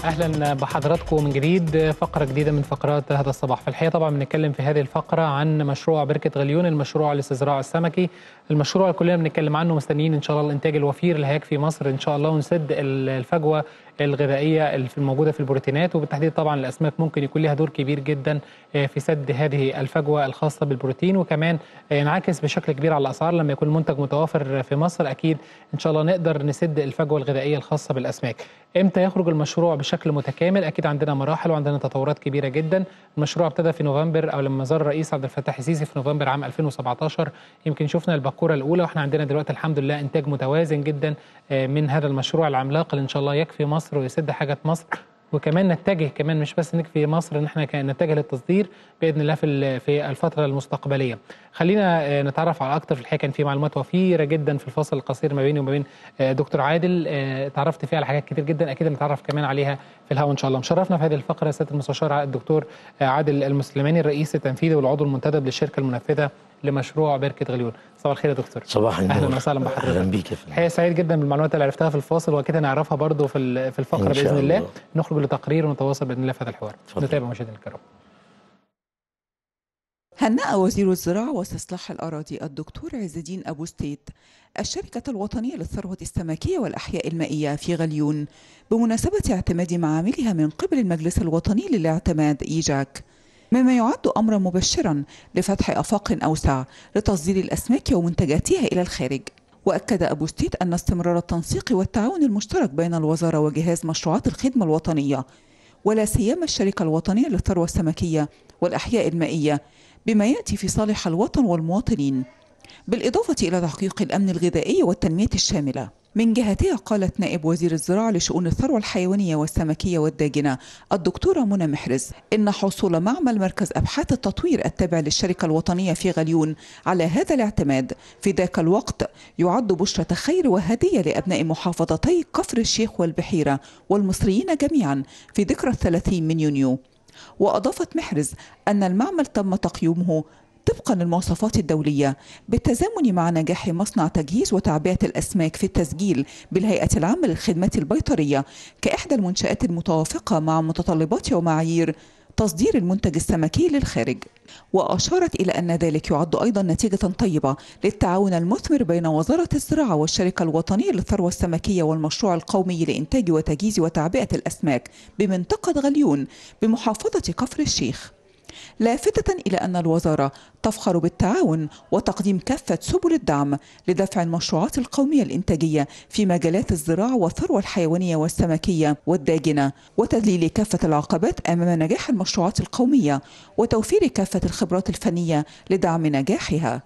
اهلا بحضراتكم من جديد فقره جديده من فقرات هذا الصباح في الحقيقه طبعا بنتكلم في هذه الفقره عن مشروع بركه غليون المشروع الاستزراع السمكي المشروع اللي كلنا بنتكلم عنه مستنيين ان شاء الله الانتاج الوفير اللي هيكفي مصر ان شاء الله ونسد الفجوه الغذائيه اللي الموجوده في البروتينات وبالتحديد طبعا الاسماك ممكن يكون لها دور كبير جدا في سد هذه الفجوه الخاصه بالبروتين وكمان ينعكس بشكل كبير على الاسعار لما يكون المنتج متوافر في مصر اكيد ان شاء الله نقدر نسد الفجوه الغذائيه الخاصه بالاسماك امتى يخرج المشروع بشكل متكامل اكيد عندنا مراحل وعندنا تطورات كبيره جدا المشروع ابتدى في نوفمبر او لما زار الرئيس عبد الفتاح السيسي في نوفمبر عام 2017 يمكن شفنا الباكوره الاولى واحنا عندنا دلوقتي الحمد لله انتاج متوازن جدا من هذا المشروع العملاق اللي ان شاء الله يكفي مصر ويسد حاجه مصر وكمان نتجه كمان مش بس نكفي مصر ان احنا نتجه للتصدير باذن الله في في الفتره المستقبليه. خلينا نتعرف على اكتر في الحقيقه كان في معلومات وفيره جدا في الفصل القصير ما بيني وما بين دكتور عادل تعرفت فيها على حاجات كتير جدا اكيد نتعرف كمان عليها في الهواء ان شاء الله. مشرفنا في هذه الفقره سياده المستشار الدكتور عادل المسلماني الرئيس التنفيذي والعضو المنتدب للشركه المنفذه لمشروع بركه غليون. صباح الخير يا دكتور. صباح النور. اهلا وسهلا بحضرتك. اهلا بيك يا فندم. الحقيقه سعيد جدا بالمعلومات اللي عرفتها في الفاصل واكيد هنعرفها برضه في في الفقره إن شاء باذن الله. الله. نخرج لتقرير ونتواصل باذن الله في هذا الحوار. اتفضل. نتابع مشاهدينا الكرام. هنأ وزير الزراعة واستصلاح الأراضي الدكتور عز الدين أبو ستيت الشركة الوطنية للثروة السمكية والأحياء المائية في غليون بمناسبة اعتماد معاملها من قبل المجلس الوطني للاعتماد إيجاك مما يعد أمرا مبشرا لفتح آفاق أوسع لتصدير الأسماك ومنتجاتها إلى الخارج وأكد أبو ستيت أن استمرار التنسيق والتعاون المشترك بين الوزارة وجهاز مشروعات الخدمة الوطنية ولا سيما الشركة الوطنية للثروة السمكية والأحياء المائية بما يأتي في صالح الوطن والمواطنين بالإضافة إلى تحقيق الأمن الغذائي والتنمية الشاملة من جهتها قالت نائب وزير الزراعة لشؤون الثروة الحيوانية والسمكية والداجنة الدكتورة منى محرز إن حصول معمل مركز أبحاث التطوير التابع للشركة الوطنية في غليون على هذا الاعتماد في ذاك الوقت يعد بشرة خير وهدية لأبناء محافظتي كفر الشيخ والبحيرة والمصريين جميعا في ذكرى الثلاثين من يونيو وأضافت محرز أن المعمل تم تقييمه طبقا للمواصفات الدولية بالتزامن مع نجاح مصنع تجهيز وتعبئة الأسماك في التسجيل بالهيئة العامة للخدمات البيطرية كإحدى المنشآت المتوافقة مع متطلبات ومعايير تصدير المنتج السمكي للخارج وأشارت إلى أن ذلك يعد أيضا نتيجة طيبة للتعاون المثمر بين وزارة الزراعة والشركة الوطنية للثروة السمكية والمشروع القومي لإنتاج وتجهيز وتعبئة الأسماك بمنطقة غليون بمحافظة كفر الشيخ لافتة إلى أن الوزارة تفخر بالتعاون وتقديم كافة سبل الدعم لدفع المشروعات القومية الإنتاجية في مجالات الزراعة والثروة الحيوانية والسمكية والداجنة وتذليل كافة العقبات أمام نجاح المشروعات القومية وتوفير كافة الخبرات الفنية لدعم نجاحها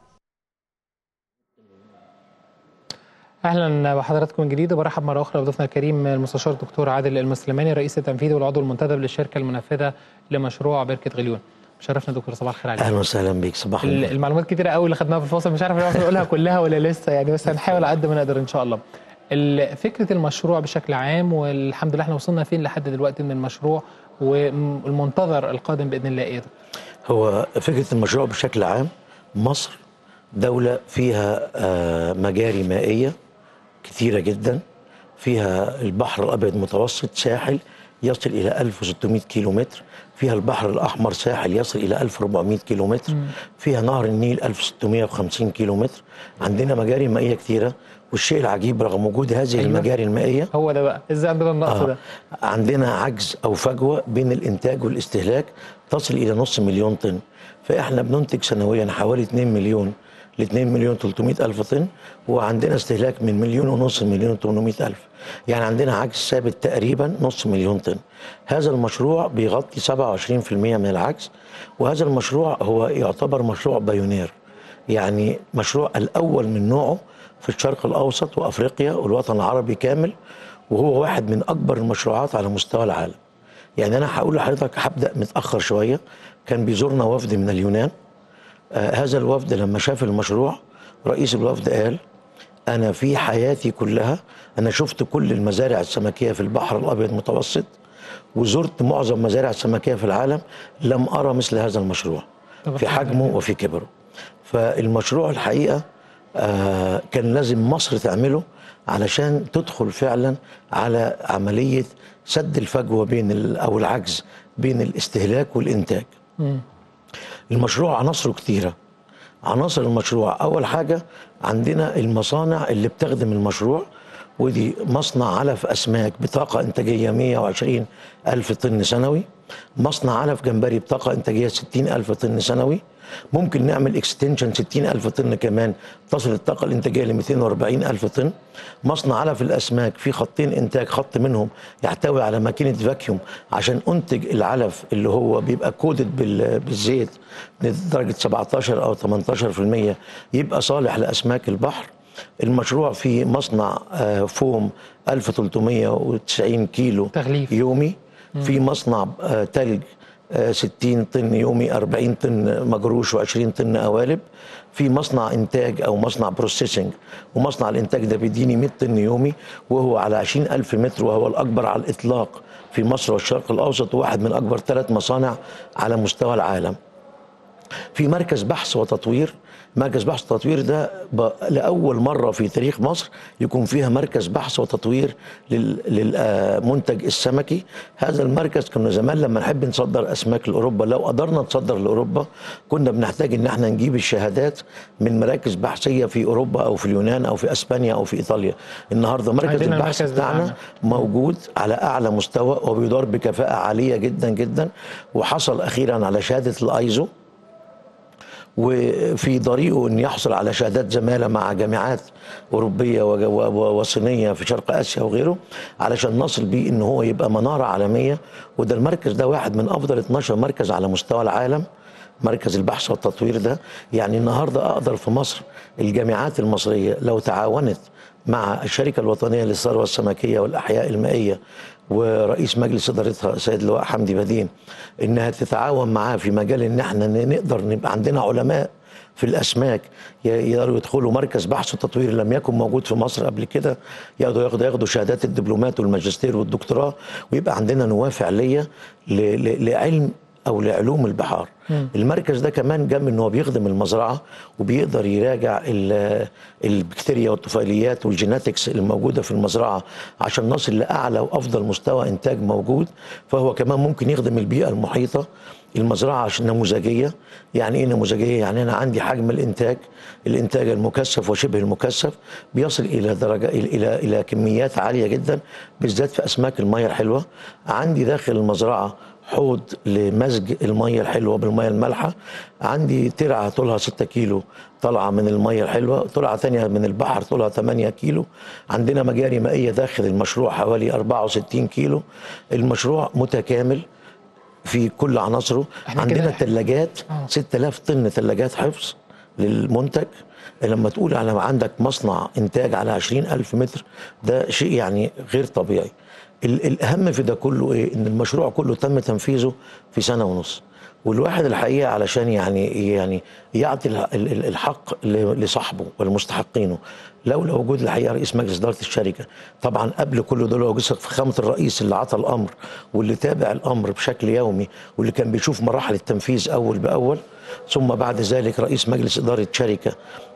اهلا بحضراتكم من جديد وبرحب مره اخرى بضيفنا الكريم المستشار الدكتور عادل المسلماني الرئيس التنفيذي والعضو المنتدب للشركه المنفذه لمشروع بركه غليون شرفنا دكتور صباح الخير عليك اهلا وسهلا بيك صباح ال- النور المعلومات كتيره قوي اللي خدناها في الفاصل مش عارف نعرف نقولها كلها ولا لسه يعني بس هنحاول على قد ما نقدر ان شاء الله ال- فكره المشروع بشكل عام والحمد لله احنا وصلنا فين لحد دلوقتي من المشروع والمنتظر القادم باذن الله ايه يا دكتور؟ هو فكره المشروع بشكل عام مصر دوله فيها آه، مجاري مائيه كثيره جدا فيها البحر الابيض المتوسط ساحل يصل الى 1600 كيلو متر فيها البحر الاحمر ساحل يصل الى 1400 كيلو متر فيها نهر النيل 1650 كيلو متر عندنا مجاري مائيه كثيره والشيء العجيب رغم وجود هذه أيوة. المجاري المائيه هو ده بقى ازاي عندنا النقص آه. ده عندنا عجز او فجوه بين الانتاج والاستهلاك تصل الى نص مليون طن فاحنا بننتج سنويا حوالي 2 مليون ل 2 مليون 300 الف طن وعندنا استهلاك من مليون ونص مليون 800 الف يعني عندنا عجز ثابت تقريبا نص مليون طن هذا المشروع بيغطي 27% من العجز وهذا المشروع هو يعتبر مشروع بايونير يعني مشروع الاول من نوعه في الشرق الاوسط وافريقيا والوطن العربي كامل وهو واحد من اكبر المشروعات على مستوى العالم يعني انا هقول لحضرتك هبدا متاخر شويه كان بيزورنا وفد من اليونان آه هذا الوفد لما شاف المشروع رئيس الوفد قال انا في حياتي كلها انا شفت كل المزارع السمكيه في البحر الابيض المتوسط وزرت معظم مزارع السمكيه في العالم لم ارى مثل هذا المشروع طب في الحمد حجمه لله. وفي كبره فالمشروع الحقيقه آه كان لازم مصر تعمله علشان تدخل فعلا على عمليه سد الفجوه بين ال- او العجز بين الاستهلاك والانتاج. المشروع عناصره كتيره. عناصر المشروع اول حاجه عندنا المصانع اللي بتخدم المشروع ودي مصنع علف اسماك بطاقه انتاجيه 120 الف طن سنوي مصنع علف جمبري بطاقه انتاجيه 60 الف طن سنوي ممكن نعمل اكستنشن 60 الف طن كمان تصل الطاقه الانتاجيه ل 240 الف طن مصنع علف الاسماك في خطين انتاج خط منهم يحتوي على ماكينه فاكيوم عشان انتج العلف اللي هو بيبقى كودد بال- بالزيت لدرجه 17 او 18% يبقى صالح لاسماك البحر المشروع في مصنع آه، فوم 1390 كيلو تغليف. يومي في مصنع آه، تلج آه، 60 طن يومي 40 طن مجروش و20 طن قوالب في مصنع انتاج او مصنع بروسيسنج ومصنع الانتاج ده بيديني 100 طن يومي وهو على 20 الف متر وهو الاكبر على الاطلاق في مصر والشرق الاوسط وواحد من اكبر ثلاث مصانع على مستوى العالم في مركز بحث وتطوير مركز بحث وتطوير ده ب- لأول مرة في تاريخ مصر يكون فيها مركز بحث وتطوير للمنتج السمكي هذا المركز كنا زمان لما نحب نصدر أسماك لأوروبا لو قدرنا نصدر لأوروبا كنا بنحتاج إن احنا نجيب الشهادات من مراكز بحثية في أوروبا أو في اليونان أو في أسبانيا أو في إيطاليا النهاردة مركز عندنا البحث المركز بتاعنا بتاعنا. موجود على اعلى مستوى وبيدار بكفاءه عاليه جدا جدا وحصل اخيرا على شهاده الايزو وفي طريقه ان يحصل على شهادات زماله مع جامعات اوروبيه وج- و- و- وصينيه في شرق اسيا وغيره علشان نصل بيه ان هو يبقى مناره عالميه وده المركز ده واحد من افضل 12 مركز على مستوى العالم مركز البحث والتطوير ده يعني النهارده اقدر في مصر الجامعات المصريه لو تعاونت مع الشركه الوطنيه للثروه السمكيه والاحياء المائيه ورئيس مجلس ادارتها سيد اللواء حمدي بدين انها تتعاون معاه في مجال ان احنا نقدر نبقى عندنا علماء في الاسماك ي- يقدروا يدخلوا مركز بحث وتطوير لم يكن موجود في مصر قبل كده يقدروا ياخدوا ياخدوا شهادات الدبلومات والماجستير والدكتوراه ويبقى عندنا نواه فعليه ل- ل- لعلم او لعلوم البحار المركز ده كمان جنب ان هو بيخدم المزرعه وبيقدر يراجع ال- البكتيريا والطفيليات والجيناتكس الموجوده في المزرعه عشان نصل لاعلى وافضل مستوى انتاج موجود فهو كمان ممكن يخدم البيئه المحيطه المزرعه عشان نموذجيه يعني ايه نموذجيه يعني انا عندي حجم الانتاج الانتاج المكثف وشبه المكثف بيصل الى درجه الى الى, إلى كميات عاليه جدا بالذات في اسماك الميه الحلوه عندي داخل المزرعه حوض لمزج الميه الحلوه بالميه المالحه عندي ترعه طولها 6 كيلو طالعه من الميه الحلوه ترعه ثانيه من البحر طولها 8 كيلو عندنا مجاري مائيه داخل المشروع حوالي 64 كيلو المشروع متكامل في كل عناصره إحنا عندنا كده- ثلاجات آه. 6000 طن ثلاجات حفظ للمنتج لما تقول على عندك مصنع انتاج على 20000 متر ده شيء يعني غير طبيعي ال- الاهم في ده كله ايه ان المشروع كله تم تنفيذه في سنه ونص والواحد الحقيقه علشان يعني يعني يعطي ال- ال- الحق ل- لصاحبه ولمستحقينه لولا وجود الحقيقه رئيس مجلس اداره الشركه طبعا قبل كل دول وجود فخامه الرئيس اللي عطى الامر واللي تابع الامر بشكل يومي واللي كان بيشوف مراحل التنفيذ اول باول ثم بعد ذلك رئيس مجلس اداره شركه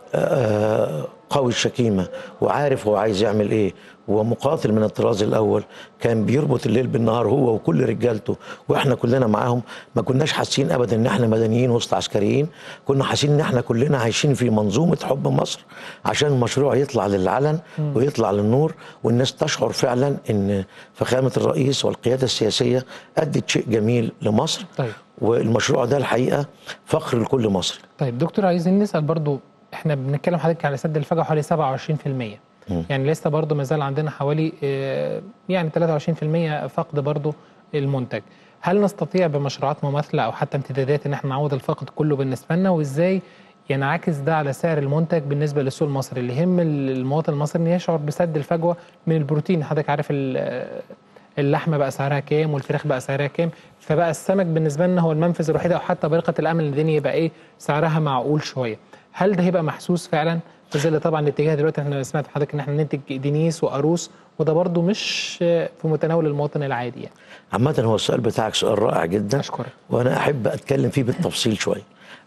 آه، قوي الشكيمة وعارف هو عايز يعمل ايه ومقاتل من الطراز الاول كان بيربط الليل بالنهار هو وكل رجالته واحنا كلنا معاهم ما كناش حاسين ابدا ان احنا مدنيين وسط عسكريين كنا حاسين ان احنا كلنا عايشين في منظومه حب مصر عشان المشروع يطلع للعلن ويطلع للنور والناس تشعر فعلا ان فخامه الرئيس والقياده السياسيه ادت شيء جميل لمصر طيب والمشروع ده الحقيقه فخر لكل مصري طيب دكتور عايزين نسال برضو احنا بنتكلم حضرتك على سد الفجوه حوالي 27% يعني لسه برضو ما زال عندنا حوالي آه، يعني 23% فقد برضو المنتج هل نستطيع بمشروعات مماثله او حتى امتدادات ان احنا نعوض الفقد كله بالنسبه لنا وازاي ينعكس ده على سعر المنتج بالنسبه للسوق المصري اللي يهم المواطن المصري ان يشعر بسد الفجوه من البروتين حضرتك عارف ال- اللحمه بقى سعرها كام والفراخ بقى سعرها كام فبقى السمك بالنسبه لنا هو المنفذ الوحيد او حتى برقه الامل ان الدنيا يبقى ايه سعرها معقول شويه هل ده هيبقى محسوس فعلا في ظل طبعا الاتجاه دلوقتي احنا سمعت حضرتك ان احنا ننتج دينيس وقاروص وده برضو مش في متناول المواطن العادي يعني عامة هو السؤال بتاعك سؤال رائع جدا أشكرك. وأنا أحب أتكلم فيه بالتفصيل شوية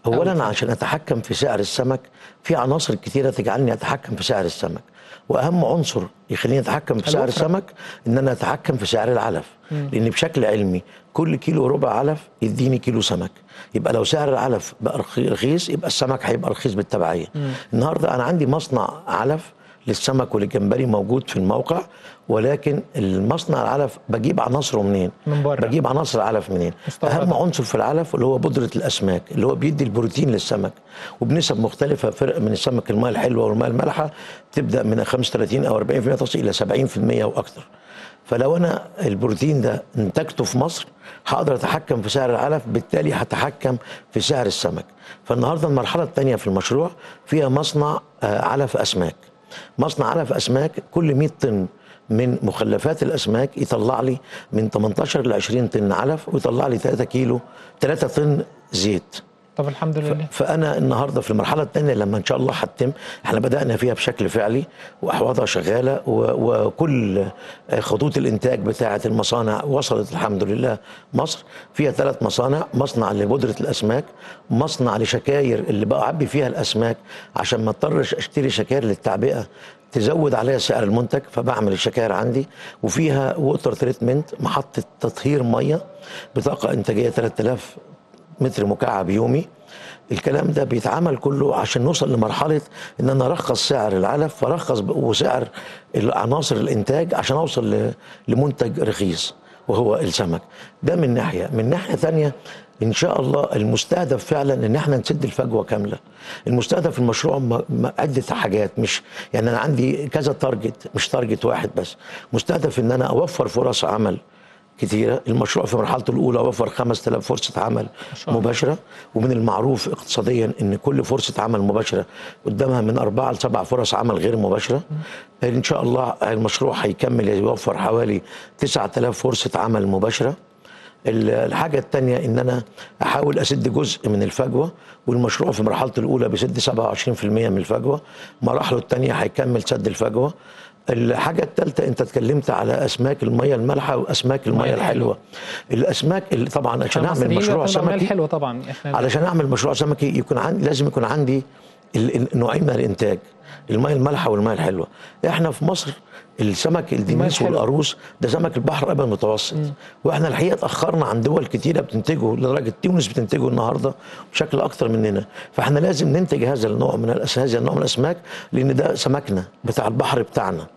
اولا عشان اتحكم في سعر السمك في عناصر كثيره تجعلني اتحكم في سعر السمك واهم عنصر يخليني اتحكم في سعر الوفرة. السمك ان انا اتحكم في سعر العلف لان بشكل علمي كل كيلو ربع علف يديني كيلو سمك يبقى لو سعر العلف بقى رخي- رخيص يبقى السمك هيبقى رخيص بالتبعيه النهارده انا عندي مصنع علف للسمك وللجمبري موجود في الموقع ولكن المصنع العلف بجيب عناصره منين؟ من بره. بجيب عناصر العلف منين؟ مستوردة. اهم عنصر في العلف اللي هو بودره الاسماك اللي هو بيدي البروتين للسمك وبنسب مختلفه فرق من السمك الماء الحلوه والماء المالحه تبدا من 35 او 40% تصل الى 70% واكثر فلو انا البروتين ده انتجته في مصر هقدر اتحكم في سعر العلف بالتالي هتحكم في سعر السمك فالنهارده المرحله الثانيه في المشروع فيها مصنع آه، علف اسماك مصنع علف اسماك كل 100 طن من مخلفات الاسماك يطلع لي من 18 ل 20 طن علف ويطلع لي 3 كيلو 3 طن زيت طب الحمد لله فانا النهارده في المرحله الثانيه لما ان شاء الله هتتم احنا بدانا فيها بشكل فعلي واحواضها شغاله و- وكل خطوط الانتاج بتاعه المصانع وصلت الحمد لله مصر فيها ثلاث مصانع مصنع لبودره الاسماك مصنع لشكاير اللي بعبي فيها الاسماك عشان ما اضطرش اشتري شكاير للتعبئه تزود عليها سعر المنتج فبعمل الشكاير عندي وفيها ووتر تريتمنت محطه تطهير ميه بطاقه انتاجيه 3000 متر مكعب يومي الكلام ده بيتعمل كله عشان نوصل لمرحله ان انا ارخص سعر العلف فرخص ب- وسعر عناصر الانتاج عشان اوصل ل- لمنتج رخيص وهو السمك ده من ناحيه من ناحيه ثانيه ان شاء الله المستهدف فعلا ان احنا نسد الفجوه كامله المستهدف في المشروع م- م- عده حاجات مش يعني انا عندي كذا تارجت مش تارجت واحد بس مستهدف ان انا اوفر فرص عمل كتيرة المشروع في مرحلته الأولى وفر 5000 فرصة عمل شاء الله. مباشرة ومن المعروف اقتصاديا أن كل فرصة عمل مباشرة قدامها من أربعة لسبع فرص عمل غير مباشرة إن شاء الله المشروع هيكمل يوفر حوالي 9000 فرصة عمل مباشرة ال- الحاجة التانية إن أنا أحاول أسد جزء من الفجوة والمشروع في مرحلته الأولى بيسد 27% من الفجوة مراحله التانية هيكمل سد الفجوة الحاجة الثالثة أنت اتكلمت على أسماك المية المالحة وأسماك المية الحلوة الأسماك اللي طبعا عشان أعمل المصريين مشروع بيعتمدوا على سمكي حلوه طبعا احنا علشان اعمل مشروع سمكي يكون عندي لازم يكون عندي ال- ال- نوعين من الانتاج الماء المالحه والماء الحلوه احنا في مصر السمك الدنيس الحلو. والقاروص ده سمك البحر الابيض المتوسط واحنا الحقيقه اتاخرنا عن دول كتيره بتنتجه لدرجه تونس بتنتجه النهارده بشكل اكتر مننا فاحنا لازم ننتج هذا النوع من الأس- هذا النوع من الاسماك لان ده سمكنا بتاع البحر بتاعنا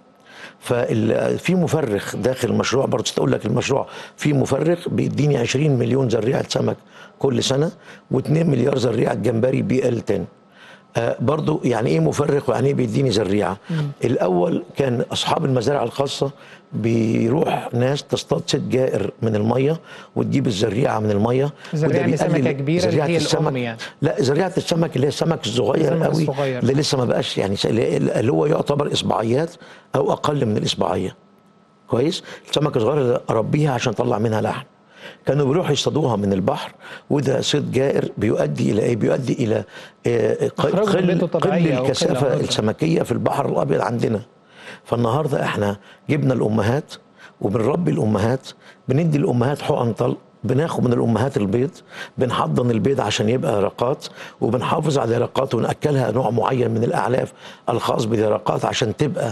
ففي مفرخ داخل المشروع برضه تقول لك المشروع في مفرخ بيديني 20 مليون زريعه سمك كل سنه و2 مليار زريعه جمبري بي ال 10 آه برضو يعني ايه مفرخ ويعني ايه بيديني زريعه الاول كان اصحاب المزارع الخاصه بيروح ناس تصطاد ست جائر من الميه وتجيب الزريعه من الميه زريعة وده اللي سمكة بيقلل كبيرة اللي زريعة هي السمك الأم يعني. لا زريعه السمك اللي هي السمك الصغير السمك قوي الصغير. اللي لسه ما بقاش يعني س- اللي هو يعتبر اصبعيات او اقل من الاصبعيه كويس السمكه الصغيره اللي اربيها عشان اطلع منها لحم كانوا بيروحوا يصطادوها من البحر وده صيد جائر بيؤدي الى ايه؟ بيؤدي الى آه، ق- إخراج قل بيئته قل الطبيعية أو قلة الكثافه عدد. السمكيه في البحر الابيض عندنا فالنهارده احنا جبنا الامهات وبنربي الامهات بندي الامهات حقن طلق بناخد من الامهات البيض بنحضن البيض عشان يبقى رقات وبنحافظ على رقات وناكلها نوع معين من الاعلاف الخاص بالرقات عشان تبقى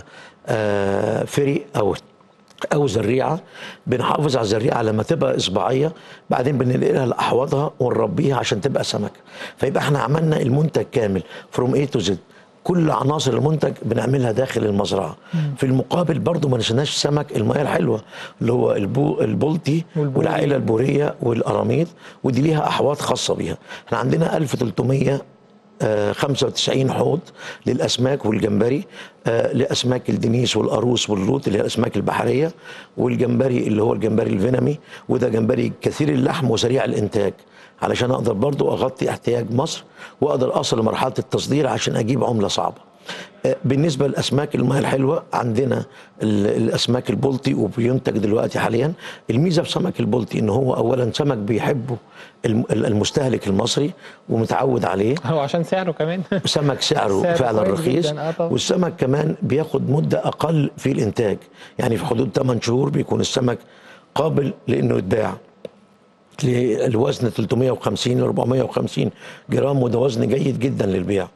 آه فري او او زريعه بنحافظ على الزريعه لما تبقى اصبعيه بعدين بننقلها لاحواضها ونربيها عشان تبقى سمكه فيبقى احنا عملنا المنتج كامل فروم اي تو زد كل عناصر المنتج بنعملها داخل المزرعه في المقابل برضو ما نسيناش سمك المياه الحلوه اللي هو البو البلطي والبوري. والعائله البوريه والقراميط ودي ليها احواض خاصه بيها احنا عندنا 1300 آه، 95 حوض للاسماك والجمبري آه، لاسماك الدنيس والقاروص واللوط اللي هي الاسماك البحريه والجمبري اللي هو الجمبري الفينامي وده جمبري كثير اللحم وسريع الانتاج علشان اقدر برضو اغطي احتياج مصر واقدر اصل لمرحله التصدير عشان اجيب عمله صعبه آه، بالنسبه للاسماك المياه الحلوه عندنا ال- الاسماك البلطي وبينتج دلوقتي حاليا الميزه في سمك البلطي ان هو اولا سمك بيحبه الم- المستهلك المصري ومتعود عليه هو عشان سعره كمان سمك سعره سعره فعلا كويس رخيص جداً، آه طبعاً. والسمك كمان بياخد مده اقل في الانتاج يعني في حدود 8 شهور بيكون السمك قابل لانه يتباع الوزن 350 ل 450 جرام وده وزن جيد جدا للبيع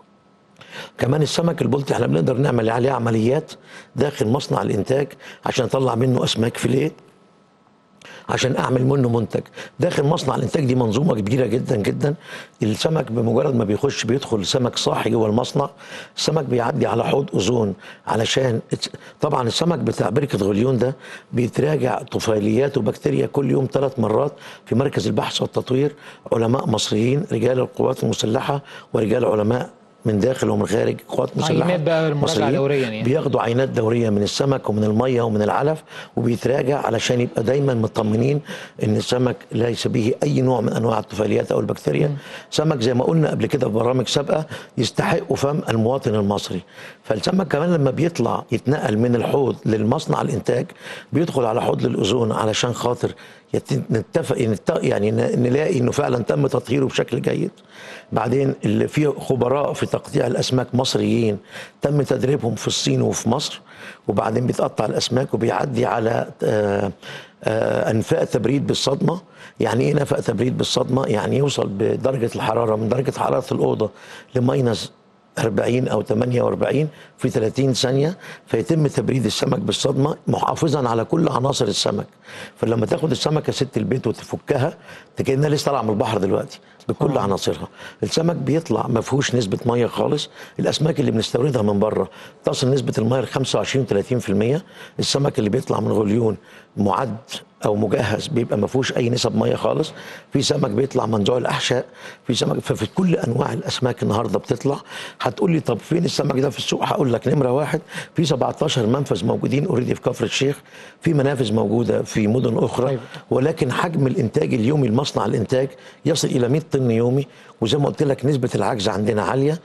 كمان السمك البلطي احنا بنقدر نعمل عليه عمليات داخل مصنع الانتاج عشان نطلع منه اسماك فيليه عشان اعمل منه منتج داخل مصنع الانتاج دي منظومه كبيره جدا جدا السمك بمجرد ما بيخش بيدخل سمك صاحي جوه المصنع السمك بيعدي على حوض اوزون علشان طبعا السمك بتاع بركه غليون ده بيتراجع طفيليات وبكتيريا كل يوم ثلاث مرات في مركز البحث والتطوير علماء مصريين رجال القوات المسلحه ورجال علماء من داخل ومن خارج قوات مسلحه عينات بقى المراجعه مصريين دوريا يعني بياخدوا عينات دوريه من السمك ومن الميه ومن العلف وبيتراجع علشان يبقى دايما مطمنين ان السمك ليس به اي نوع من انواع الطفيليات او البكتيريا سمك زي ما قلنا قبل كده في برامج سابقه يستحق فم المواطن المصري فالسمك كمان لما بيطلع يتنقل من الحوض للمصنع الانتاج بيدخل على حوض الاوزون علشان خاطر يت- نتفق نت- يعني ن- نلاقي انه فعلا تم تطهيره بشكل جيد بعدين اللي فيه خبراء في تقطيع الاسماك مصريين تم تدريبهم في الصين وفي مصر وبعدين بيتقطع الاسماك وبيعدي على آه، آه، انفاق تبريد بالصدمه يعني ايه نفق تبريد بالصدمه يعني يوصل بدرجه الحراره من درجه حراره الاوضه لماينس 40 او 48 في 30 ثانيه فيتم تبريد السمك بالصدمه محافظا على كل عناصر السمك فلما تاخد السمكه ست البيت وتفكها كانها لسه طالعه من البحر دلوقتي بكل عناصرها السمك بيطلع ما فيهوش نسبه ميه خالص الاسماك اللي بنستوردها من بره تصل نسبه الميه ل 25 30% السمك اللي بيطلع من غليون معد او مجهز بيبقى ما فيهوش اي نسب ميه خالص في سمك بيطلع منزوع الاحشاء في سمك ففي كل انواع الاسماك النهارده بتطلع هتقول لي طب فين السمك ده في السوق هقول لك نمره واحد في 17 منفذ موجودين اوريدي في كفر الشيخ في منافذ موجوده في مدن اخرى طيب. ولكن حجم الانتاج اليومي لمصنع الانتاج يصل الى 100 طن يومي وزي ما قلت لك نسبه العجز عندنا عاليه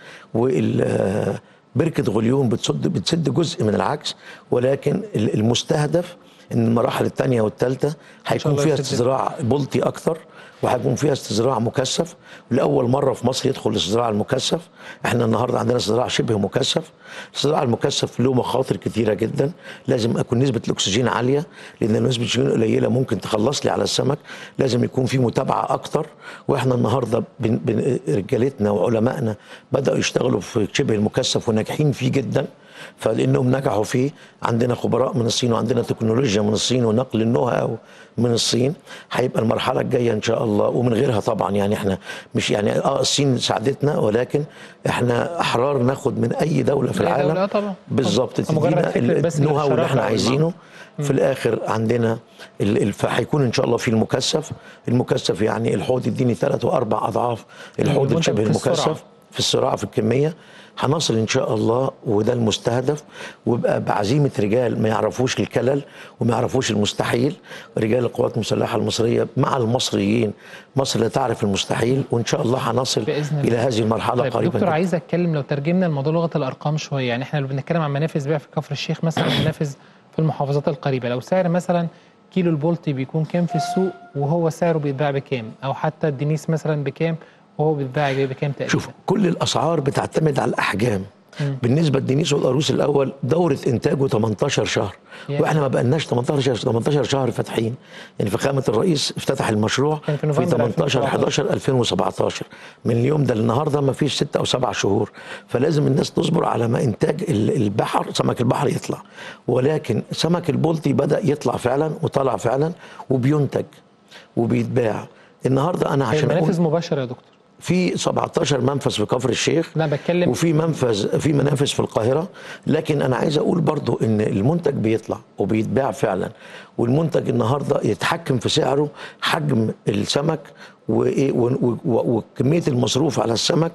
وال بركه غليون بتسد بتسد جزء من العجز ولكن ال- المستهدف ان المراحل الثانيه والثالثه هيكون الله فيها يسدد. استزراع بلطي اكتر وهيكون فيها استزراع مكثف لاول مره في مصر يدخل الاستزراع المكثف احنا النهارده عندنا استزراع شبه مكثف الاستزراع المكثف له مخاطر كتيره جدا لازم اكون نسبه الاكسجين عاليه لان نسبه الاكسجين قليله ممكن تخلص لي على السمك لازم يكون في متابعه اكتر واحنا النهارده بن بن رجالتنا وعلمائنا بداوا يشتغلوا في شبه المكثف وناجحين فيه جدا فلانهم نجحوا فيه عندنا خبراء من الصين وعندنا تكنولوجيا من الصين ونقل النو هاو من الصين هيبقى المرحله الجايه ان شاء الله ومن غيرها طبعا يعني احنا مش يعني اه الصين ساعدتنا ولكن احنا احرار ناخد من اي دوله في أي العالم دولة، آه طبعا. بالظبط مجرد تدينا فكرة بس النو هاو اللي الشراكة احنا والمع- عايزينه في الاخر عندنا ال- ال- فهيكون ان شاء الله في المكثف المكثف يعني الحوض يديني ثلاث واربع اضعاف الحوض المنتج الشبه في السرعة. المكثف في السرعه في الكميه هنصل ان شاء الله وده المستهدف ويبقى بعزيمه رجال ما يعرفوش الكلل وما يعرفوش المستحيل رجال القوات المسلحه المصريه مع المصريين مصر لا تعرف المستحيل وان شاء الله هنصل بإذن الى الله. هذه المرحله طيب قريبا دكتور جداً. عايز اتكلم لو ترجمنا الموضوع لغه الارقام شويه يعني احنا لو بنتكلم عن منافذ بيع في كفر الشيخ مثلا منافذ في المحافظات القريبه لو سعر مثلا كيلو البولتي بيكون كام في السوق وهو سعره بيتباع بكام او حتى الدنيس مثلا بكام وهو بيتباع بكام تقريبا شوف كل الاسعار بتعتمد على الاحجام بالنسبه لدينيس والقاروس الاول دوره انتاجه 18 شهر يا. واحنا ما بقالناش 18 18 شهر فاتحين يعني فخامه الرئيس افتتح المشروع كان في في نوفمبر 18 11 2017 من اليوم ده للنهارده ما فيش ست او سبع شهور فلازم الناس تصبر على ما انتاج ال- البحر سمك البحر يطلع ولكن سمك البلطي بدا يطلع فعلا وطلع فعلا وبينتج وبيتباع النهارده انا هي عشان أقول منافذ مباشره يا دكتور في 17 منفذ في كفر الشيخ لا بتكلم وفي منفذ في منافذ في القاهره لكن انا عايز اقول برضو ان المنتج بيطلع وبيتباع فعلا والمنتج النهارده يتحكم في سعره حجم السمك وإيه و- و- وكميه المصروف على السمك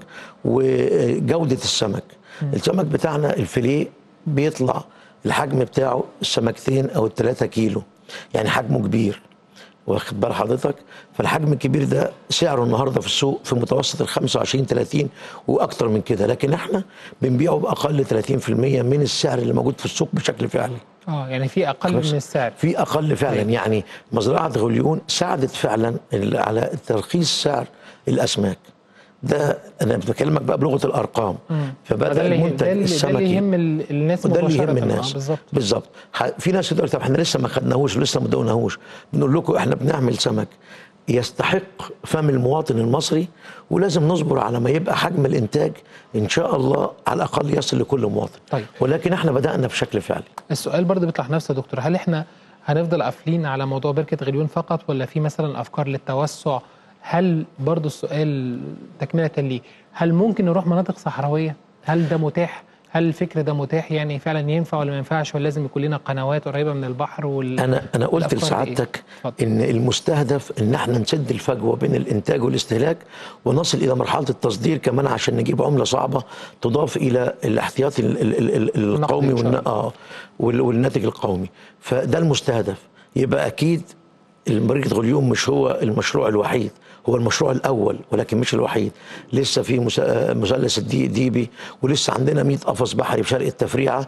وجوده السمك السمك بتاعنا الفيليه بيطلع الحجم بتاعه السمكتين او الثلاثة كيلو يعني حجمه كبير واخد بال حضرتك فالحجم الكبير ده سعره النهارده في السوق في متوسط ال 25 30 واكتر من كده لكن احنا بنبيعه باقل 30% من السعر اللي موجود في السوق بشكل فعلي اه يعني في اقل خلاص. من السعر في اقل فعلا طيب. يعني مزرعه غليون ساعدت فعلا ال- على ترخيص سعر الاسماك ده انا بكلمك بقى بلغه الارقام ده فبدا اللي المنتج ده اللي, ده اللي السمكي يهم ال- الناس وده اللي مباشره يهم آه، الناس بالظبط بالظبط ح- في ناس تقول طب احنا لسه ما خدناهوش ولسه ما دقناهوش بنقول لكم احنا بنعمل سمك يستحق فم المواطن المصري ولازم نصبر على ما يبقى حجم الانتاج ان شاء الله على الاقل يصل لكل مواطن طيب. ولكن احنا بدانا بشكل فعلي السؤال برضه بيطرح نفسه يا دكتور هل احنا هنفضل قافلين على موضوع بركه غليون فقط ولا في مثلا افكار للتوسع هل برضه السؤال تكمله ليه هل ممكن نروح مناطق صحراويه هل ده متاح هل الفكر ده متاح يعني فعلا ينفع ولا ما ينفعش ولا لازم يكون لنا قنوات قريبه من البحر وال... انا انا قلت الأفكار دي لسعادتك إيه؟ اتفضل. ان المستهدف ان احنا نسد الفجوه بين الانتاج والاستهلاك ونصل الى مرحله التصدير كمان عشان نجيب عمله صعبه تضاف الى الاحتياطي ال- ال- ال- ال- القومي إن شاء والن... الله. آه وال- والناتج القومي فده المستهدف يبقى اكيد بركة غليون مش هو المشروع الوحيد هو المشروع الاول ولكن مش الوحيد لسه في مس- آه، مثلث الدي ديبي ولسه عندنا 100 قفص بحري في شرق التفريعه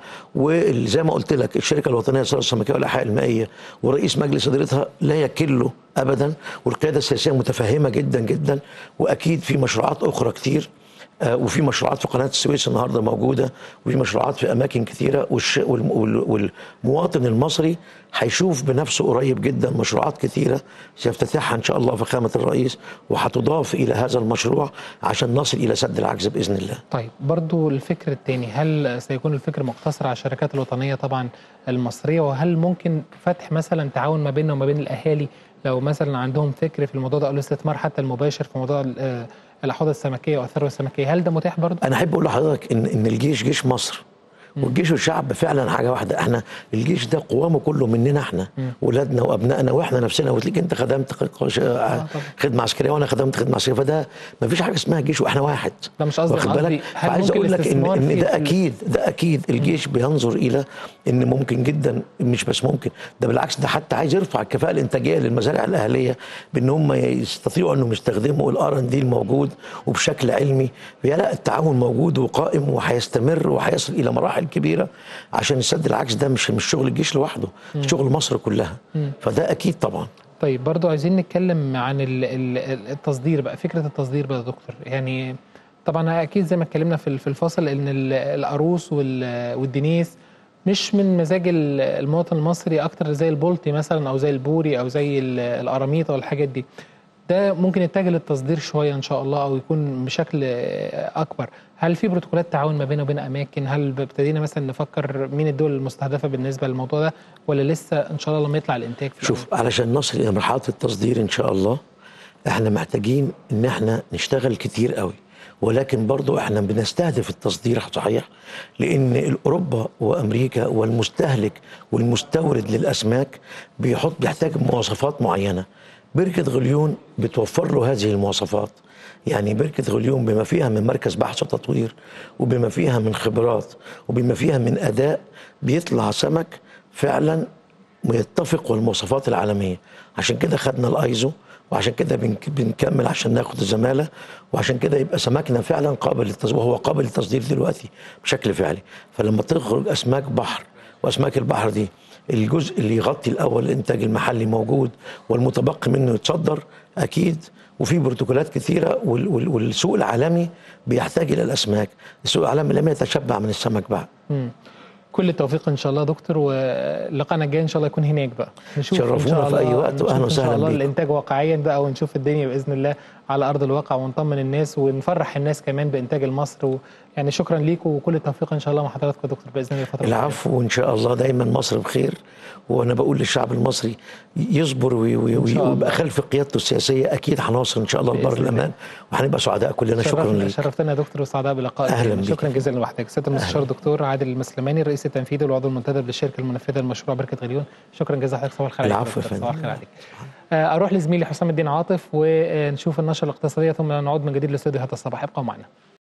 وزي ما قلت لك الشركه الوطنيه للثروه السمكيه والاحياء المائيه ورئيس مجلس ادارتها لا يكله ابدا والقياده السياسيه متفهمه جدا جدا واكيد في مشروعات اخرى كتير آه، وفي مشروعات في قناه السويس النهارده موجوده وفي مشروعات في اماكن كثيره والش... والم... وال- والمواطن المصري هيشوف بنفسه قريب جدا مشروعات كثيره سيفتتحها ان شاء الله فخامه الرئيس وهتضاف الى هذا المشروع عشان نصل الى سد العجز باذن الله. طيب برضو الفكر الثاني هل سيكون الفكر مقتصر على الشركات الوطنية طبعا المصرية وهل ممكن فتح مثلا تعاون ما بيننا وما بين الأهالي لو مثلا عندهم فكر في الموضوع ده أو الاستثمار حتى المباشر في موضوع ال- آه، الأحواض السمكية والثروة السمكية هل ده متاح برضو؟ انا احب اقول لحضرتك ان ان الجيش جيش مصر والجيش والشعب فعلا حاجه واحده احنا الجيش ده قوامه كله مننا احنا ولادنا وابنائنا واحنا نفسنا وتلاقيك انت خدمت قش- خدمه عسكريه وانا خدمت خدمه عسكريه فده ما فيش حاجه اسمها جيش واحنا واحد لا مش قصدي، واخد أنا قصدي بالك هل فعايز ممكن اقول لك ان الاستثمار ان في- ده في ال- اكيد ده اكيد الجيش بينظر الى ان ممكن جدا مش بس ممكن ده بالعكس ده حتى عايز يرفع الكفاءه الانتاجيه للمزارع الاهليه بان هم يستطيعوا انهم يستخدموا الار ان دي الموجود وبشكل علمي فهي لا التعاون موجود وقائم وهيستمر وهيصل الى مراحل كبيره عشان السد العكس ده مش مش شغل الجيش لوحده شغل مصر كلها فده اكيد طبعا طيب برضو عايزين نتكلم عن ال- ال- التصدير بقى فكرة التصدير بقى يا دكتور يعني طبعا اكيد زي ما اتكلمنا في في الفاصل ان ال- القاروص وال- والدنيس مش من مزاج ال- المواطن المصري اكتر زي البلطي مثلا او زي البوري او زي ال- القراميط والحاجات دي ده ممكن يتجه للتصدير شويه ان شاء الله او يكون بشكل اكبر هل في بروتوكولات تعاون ما بينه وبين اماكن هل ابتدينا مثلا نفكر مين الدول المستهدفه بالنسبه للموضوع ده ولا لسه ان شاء الله لما يطلع الانتاج في شوف علشان نصل الى مرحله التصدير ان شاء الله احنا محتاجين ان احنا نشتغل كتير قوي ولكن برضو احنا بنستهدف التصدير صحيح لان اوروبا وامريكا والمستهلك والمستورد للاسماك بيحط بيحتاج مواصفات معينه بركه غليون بتوفر له هذه المواصفات يعني بركه غليون بما فيها من مركز بحث وتطوير وبما فيها من خبرات وبما فيها من اداء بيطلع سمك فعلا يتفق والمواصفات العالميه عشان كده خدنا الايزو وعشان كده بنك- بنكمل عشان ناخد الزماله وعشان كده يبقى سمكنا فعلا قابل للتصدير وهو قابل للتصدير دلوقتي بشكل فعلي فلما تخرج اسماك بحر واسماك البحر دي الجزء اللي يغطي الاول الانتاج المحلي موجود والمتبقي منه يتصدر اكيد وفي بروتوكولات كثيره وال- وال- والسوق العالمي بيحتاج الى الاسماك السوق العالمي لم يتشبع من السمك بعد مم. كل التوفيق ان شاء الله يا دكتور ولقاءنا الجاي ان شاء الله يكون هناك بقى نشوف إن شرفونا شاء في أي الله- وقت نشوف وأهلا ان شاء وسهلا الله بيكم. الانتاج واقعيا بقى ونشوف الدنيا باذن الله على ارض الواقع ونطمن الناس ونفرح الناس كمان بانتاج المصر و... يعني شكرا ليكم وكل التوفيق ان شاء الله مع حضراتكم يا دكتور باذن الله الفتره العفو وان شاء الله دايما مصر بخير وانا بقول للشعب المصري يصبر وي- وي- إن شاء الله. ويبقى خلف قيادته السياسيه اكيد هنوصل ان شاء الله لبر بإذن الله. الامان وهنبقى سعداء كلنا شكرا شرفنا ليك شرفتنا يا دكتور وسعداء بلقائك أهلاً بيك. شكرا جزيلا لوحدك سياده المستشار الدكتور عادل المسلماني الرئيس التنفيذي والعضو المنتدب للشركه المنفذه لمشروع بركه غليون شكرا جزيلا لحضرتك صباح الخير عليك يا العفو يا دكتور. فندم. صباح الخير عليك آه، اروح لزميلي حسام الدين عاطف ونشوف النشره الاقتصاديه ثم نعود من جديد لاستوديو هذا الصباح ابقوا معنا